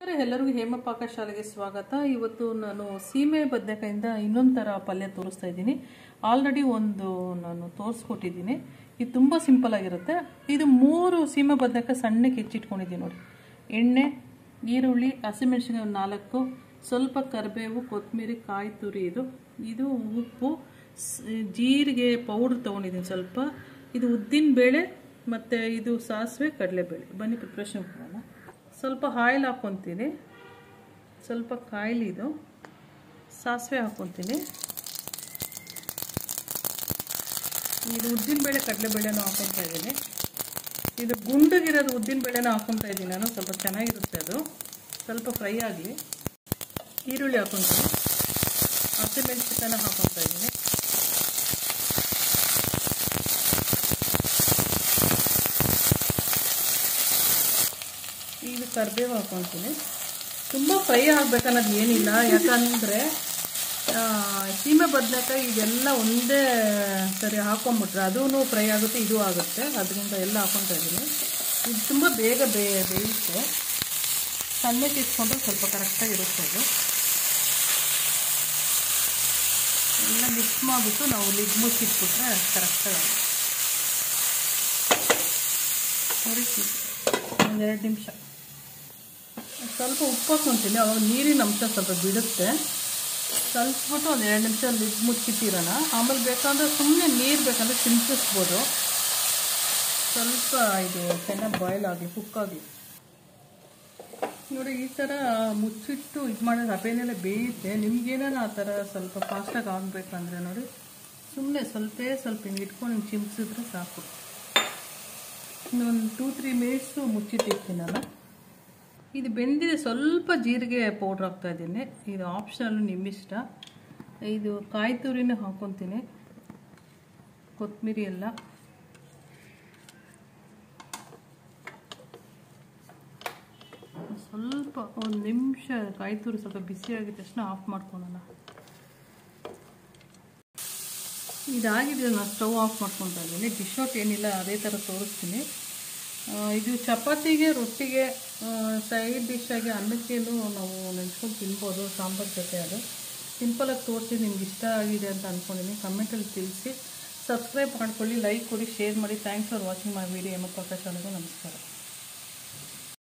ನಮಸ್ಕಾರ ಎಲ್ಲರಿಗೂ ಹೇಮ ಪಾಕಶಾಲೆಗೆ ಸ್ವಾಗತ ಇವತ್ತು ನಾನು ಸೀಮೆ ಬದನೆಕಾಯಿಂದ ಇನ್ನೊಂದು ಥರ ಪಲ್ಯ ತೋರಿಸ್ತಾ ಇದ್ದೀನಿ ಆಲ್ರೆಡಿ ಒಂದು ನಾನು ತೋರಿಸ್ಕೊಟ್ಟಿದ್ದೀನಿ ಇದು ತುಂಬ ಸಿಂಪಲ್ ಆಗಿರುತ್ತೆ ಇದು ಮೂರು ಸೀಮೆ ಬದನೆಕಾಯಿ ಸಣ್ಣಕ್ಕೆ ಹೆಚ್ಚಿಟ್ಕೊಂಡಿದ್ದೀನಿ ನೋಡಿ ಎಣ್ಣೆ ಈರುಳ್ಳಿ ಹಸಿಮೆಣಸಿನಕಾಯಿ ಒಂದು ನಾಲ್ಕು ಸ್ವಲ್ಪ ಕರಿಬೇವು ಕೊತ್ತಂಬರಿ ಕಾಯಿ ತುರಿ ಇದು ಇದು ಉಪ್ಪು ಸ್- ಜೀರಿಗೆ ಪೌಡ್ರ್ ತೊಗೊಂಡಿದ್ದೀನಿ ಸ್ವಲ್ಪ ಇದು ಉದ್ದಿನ ಬೇಳೆ ಮತ್ತು ಇದು ಸಾಸಿವೆ ಕಡಲೆಬೇಳೆ ಬನ್ನಿ ಪ್ರಿಪ್ರೇಷನ್ ಮಾಡೋಣ ಸ್ವಲ್ಪ ಆಯಿಲ್ ಹಾಕ್ಕೊತೀನಿ ಸ್ವಲ್ಪ ಕಾಯಿಲಿ ಇದು ಸಾಸಿವೆ ಹಾಕ್ಕೊತೀನಿ ಇದು ಉದ್ದಿನಬೇಳೆ ಕಡಲೆಬೇಳೆನೂ ಹಾಕ್ಕೊತಾ ಇದ್ದೀನಿ ಇದು ಗುಂಡಗಿರೋದು ಉದ್ದಿನಬೇಳೆನ ಹಾಕ್ಕೊತಾ ಇದ್ದೀನಿ ನಾನು ಸ್ವಲ್ಪ ಚೆನ್ನಾಗಿರುತ್ತೆ ಅದು ಸ್ವಲ್ಪ ಫ್ರೈ ಆಗಲಿ ಈರುಳ್ಳಿ ಹಾಕ್ಕೊತೀನಿ ಹಸಿಮೆಣಸಿಕಾಯನ್ನ ಹಾಕ್ಕೊತಾ ಇದ್ದೀನಿ ಈಗ ಕರಿಬೇವು ಹಾಕ್ಕೊತೀನಿ ತುಂಬ ಫ್ರೈ ಆಗ್ಬೇಕನ್ನೋದು ಏನಿಲ್ಲ ಯಾಕಂದರೆ ಸೀಮೆ ಬದನೆಕಾಯಿ ಇದೆಲ್ಲ ಒಂದೇ ಸರಿ ಹಾಕೊಂಬಿಟ್ರೆ ಅದೂ ಫ್ರೈ ಆಗುತ್ತೆ ಇದು ಆಗುತ್ತೆ ಅದರಿಂದ ಎಲ್ಲ ಹಾಕ್ಕೊತಾ ಇದ್ದೀನಿ ಇದು ತುಂಬ ಬೇಗ ಬೇ ಬೇಯಿಸುತ್ತೆ ಸಣ್ಣಕ್ಕೆ ಇಟ್ಕೊಂಡ್ರೆ ಸ್ವಲ್ಪ ಕರೆಕ್ಟಾಗಿ ಇರುತ್ತೆ ಅದು ಎಲ್ಲ ಮಿಕ್ಸ್ ಮಾಡಿಬಿಟ್ಟು ನಾವು ಲಿಡ್ ಮುಚ್ಚಿಟ್ಬಿಟ್ರೆ ಕರೆಕ್ಟಾಗಿ ನೋಡಿ ಒಂದೆರಡು ನಿಮಿಷ ಸ್ವಲ್ಪ ಉಪ್ಪು ಹಾಕ್ಕೊಂತೀನಿ ಅವಾಗ ನೀರಿನ ಅಂಶ ಸ್ವಲ್ಪ ಬಿಡುತ್ತೆ ಸ್ವಲ್ಪ ಬಿಟ್ಟು ಒಂದು ಎರಡು ನಿಮಿಷ ಲಿಡ್ ಮುಚ್ಚಿಟ್ಟಿರೋಣ ಆಮೇಲೆ ಬೇಕಂದ್ರೆ ಸುಮ್ಮನೆ ನೀರು ಬೇಕಂದ್ರೆ ಚಿಮ್ಕಿಸ್ಬೋದು ಸ್ವಲ್ಪ ಇದು ಚೆನ್ನಾಗಿ ಬಾಯ್ಲ್ ಆಗಲಿ ಕುಕ್ಕಾಗಲಿ ನೋಡಿ ಈ ಥರ ಮುಚ್ಚಿಟ್ಟು ಇದು ಮಾಡಿದ್ರೆ ರವೆನೆಲ್ಲ ಬೇಯುತ್ತೆ ನಿಮ್ಗೇನಾರ ಆ ಥರ ಸ್ವಲ್ಪ ಫಾಸ್ಟಾಗಿ ಆಗಬೇಕಂದ್ರೆ ನೋಡಿ ಸುಮ್ಮನೆ ಸ್ವಲ್ಪೇ ಸ್ವಲ್ಪ ಹಿಂಗೆ ಇಟ್ಕೊಂಡು ಹಿಂಗೆ ಚಿಮ್ಸಿದ್ರೆ ಸಾಕು ಇನ್ನೊಂದು ಟೂ ತ್ರೀ ಮಿನಿಟ್ಸು ಮುಚ್ಚಿಟ್ಟಿರ್ತೀನಿ ನಾನು ಇದು ಬೆಂದಿದೆ ಸ್ವಲ್ಪ ಜೀರಿಗೆ ಪೌಡ್ರ್ ಹಾಕ್ತಾ ಇದ್ದೀನಿ ಇದು ಆಪ್ಷನಲ್ ನಿಮ್ಮಿಷ್ಟ ಇದು ಕಾಯಿ ತುರಿನೂ ಹಾಕ್ಕೊತೀನಿ ಕೊತ್ತಂಬರಿ ಎಲ್ಲ ಸ್ವಲ್ಪ ಒಂದು ನಿಮಿಷ ಕಾಯಿ ತುರಿ ಸ್ವಲ್ಪ ಬಿಸಿ ಆಗಿದ ತಕ್ಷಣ ಆಫ್ ಮಾಡ್ಕೊಳ್ಳೋಣ ಇದಾಗಿದೆ ನಾನು ಸ್ಟವ್ ಆಫ್ ಮಾಡ್ಕೊತಾ ಇದ್ದೀನಿ ಡಿಶ್ ಔಟ್ ಏನಿಲ್ಲ ಅದೇ ಥರ ತೋರಿಸ್ತೀನಿ ಆ, ಇದು ಚಪಾತಿಗೆ ರೊಟ್ಟಿಗೆ ಸೈಡ್ ಡಿಶ್ ಆಗಿ ಅನ್ನಕ್ಕೇನು ನಾವು ನೆಂಚ್ಕೊಂಡು ತಿನ್ಬೋದು ಸಾಂಬಾರು ಜೊತೆ ಅದು ಸಿಂಪಲಾಗಿ ತೋರಿಸಿ ನಿಮ್ಗೆ ಇಷ್ಟ ಆಗಿದೆ ಅಂತ ಅಂದ್ಕೊಂಡಿದ್ದೀನಿ ಕಮೆಂಟಲ್ಲಿ ತಿಳಿಸಿ ಸಬ್ಸ್ಕ್ರೈಬ್ ಮಾಡ್ಕೊಳ್ಳಿ ಲೈಕ್ ಕೊಡಿ ಶೇರ್ ಮಾಡಿ thanks for watching my video ಎಮ್ಮ ಪ್ರಕಾಶ್ ನಮಸ್ಕಾರ